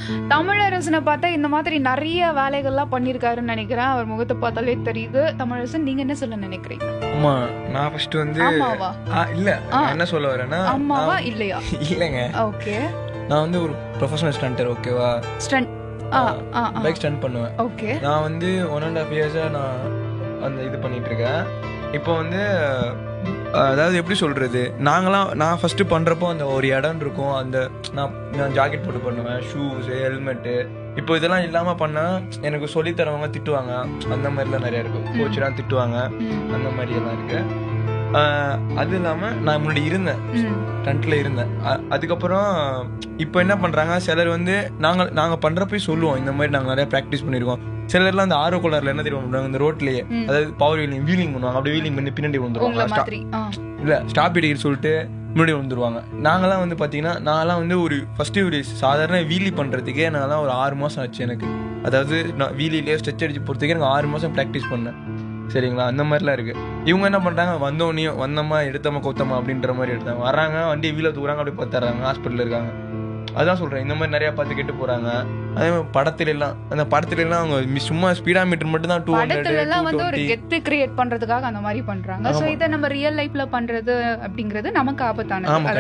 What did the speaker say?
தமிழரசனை பார்த்தா இந்த மாதிரி நிறைய வேலைகள்லாம் பண்ணிருக்காருன்னு நினைக்கிறேன் அவர் முகத்தை பார்த்தாலே தெரியுது தமிழரசன் நீங்க என்ன சொல்ல நினைக்கிறீங்க ஆமா நான் ஃபர்ஸ்ட் வந்து ஆமாவா ஆ, இல்ல ஆ. நான் என்ன சொல்ல வரேன்னா அம்மாவா நான்- இல்லையா இல்லைங்க ஓகே நான் வந்து ஒரு ப்ரொஃபஷனல் ஸ்டண்டர் ஓகேவா stunt ah ah bike stunt பண்ணுவேன் ஓகே நான் வந்து ஒன் அண்ட் ஹாஃப் இயர்ஸாக நான் அந்த இது பண்ணிட்டு இருக்கேன் இப்போ வந்து அஹ், அதாவது எப்படி சொல்றது நாங்களாம் நான் ஃபர்ஸ்ட் பண்றப்போ அந்த ஒரு இடம் இருக்கும் அந்த நான் நான் ஜாக்கெட் போட்டு பண்ணுவேன் ஷூஸ் ஹெல்மெட்டு இப்போ இதெல்லாம் இல்லாம பண்ணா எனக்கு சொல்லித் தரவங்க திட்டுவாங்க அந்த மாதிரிலாம் நிறைய இருக்கு கோச்செல்லாம் திட்டுவாங்க அந்த மாதிரி எல்லாம் இருக்கு அஹ், அது இல்லாம நான் முன்னாடி இருந்தேன் டென்ட்ல இருந்தேன் அ- அதுக்கப்புறம் இப்போ என்ன பண்றாங்க சிலர் வந்து நாங்க நாங்க பண்றப்ப சொல்லுவோம் இந்த மாதிரி நாங்க நிறைய ப்ராக்டிஸ் பண்ணிருக்கோம் சிலர்லாம் அந்த ஆர்வ கோளாறுல என்ன தெரியுமா பண்றாங்க இந்த ரோட்லயே ம். அதாவது பவர் வீலிங் வீலிங் பண்ணுவாங்க அப்படியே வீலிங் பண்ணி பின்னாடி உங்களை வந்துருவாங்க Stop- மாதிரி ஆ இல்ல ஸ்டாப் இடிக்கிற சொல்லிட்டு முன்னாடி வந்துருவாங்க நாங்கெல்லாம் வந்து பாத்தீங்கன்னா நான்லாம் வந்து ஒரு ஃபர்ஸ்ட் ஒரு சாதாரண வீலி பண்றதுக்கே நான்லாம் ஒரு ஆறு மாசம் ஆச்சு எனக்கு அதாவது நான் வீலிலேயே ஸ்ட்ரெச் அடிச்சு போறதுக்கே எனக்கு ஆறு மாசம் ப்ராக்டிஸ் பண்ணேன் சரிங்களா அந்த மாதிரிலாம் இருக்கு இவங்க என்ன பண்றாங்க வந்தோடனையும் வந்தோமா எடுத்தோமா கொத்தமா அப்படின்ற மாதிரி எடுத்தாங்க வராங்க வண்டி வீல தூக்குறாங்க அப்படியே பார்த்துறாங்க ஹாஸ்பிட்டல் இருக்காங்க அதான் சொல்றேன் இந்த மாதிரி நிறைய பார்த்து கெட்டு போறாங்க அதே மாதிரி படத்துல எல்லாம் அந்த படத்துல எல்லாம் அவங்க மி- சும்மா ஸ்பீடா மீட்டர் மட்டும் தான் டூ படத்துல எல்லாம் வந்து ஒரு ஹண்ட்ரட் கெத்து கிரியேட் பண்றதுக்காக அந்த மாதிரி பண்றாங்க சோ ஆமா. இதை நம்ம ரியல் லைஃப்ல பண்றது அப்படிங்கிறது நமக்கு ஆபத்தானது ஆமா, அதை